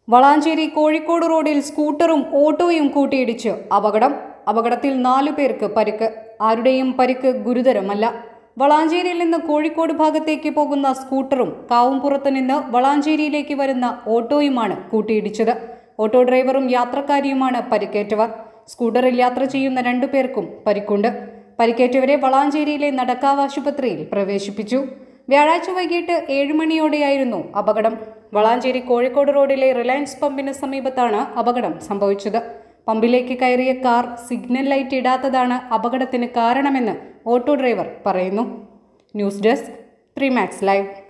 വളാഞ്ചേരി കോഴിക്കോട് റോഡിൽ സ്കൂട്ടറും ഓട്ടോയും കൂട്ടിയിടിച്ച് അപകടം അപകടത്തിൽ നാലു പേർക്ക് പരിക്ക് ആരുടെയും പരിക്ക് ഗുരുതരമല്ല വളാഞ്ചേരിയിൽ നിന്ന് കോഴിക്കോട് ഭാഗത്തേക്ക് പോകുന്ന സ്കൂട്ടറും കാവുംപുറത്ത് നിന്ന് വളാഞ്ചേരിയിലേക്ക് വരുന്ന ഓട്ടോയുമാണ് കൂട്ടിയിടിച്ചത് ഓട്ടോ ഡ്രൈവറും യാത്രക്കാരിയുമാണ് പരിക്കേറ്റവർ സ്കൂട്ടറിൽ യാത്ര ചെയ്യുന്ന രണ്ടു പേർക്കും പരിക്കുണ്ട് പരിക്കേറ്റവരെ വളാഞ്ചേരിയിലെ നടക്കാവ് ആശുപത്രിയിൽ പ്രവേശിപ്പിച്ചു വ്യാഴാഴ്ച വൈകിട്ട് ഏഴ് മണിയോടെയായിരുന്നു അപകടം വളാഞ്ചേരി കോഴിക്കോട് റോഡിലെ റിലയൻസ് പമ്പിന് സമീപത്താണ് അപകടം സംഭവിച്ചത് പമ്പിലേക്ക് കയറിയ കാർ സിഗ്നൽ ലൈറ്റ് ഇടാത്തതാണ് അപകടത്തിന് കാരണമെന്ന് ഓട്ടോ ഡ്രൈവർ പറയുന്നു news desk three max live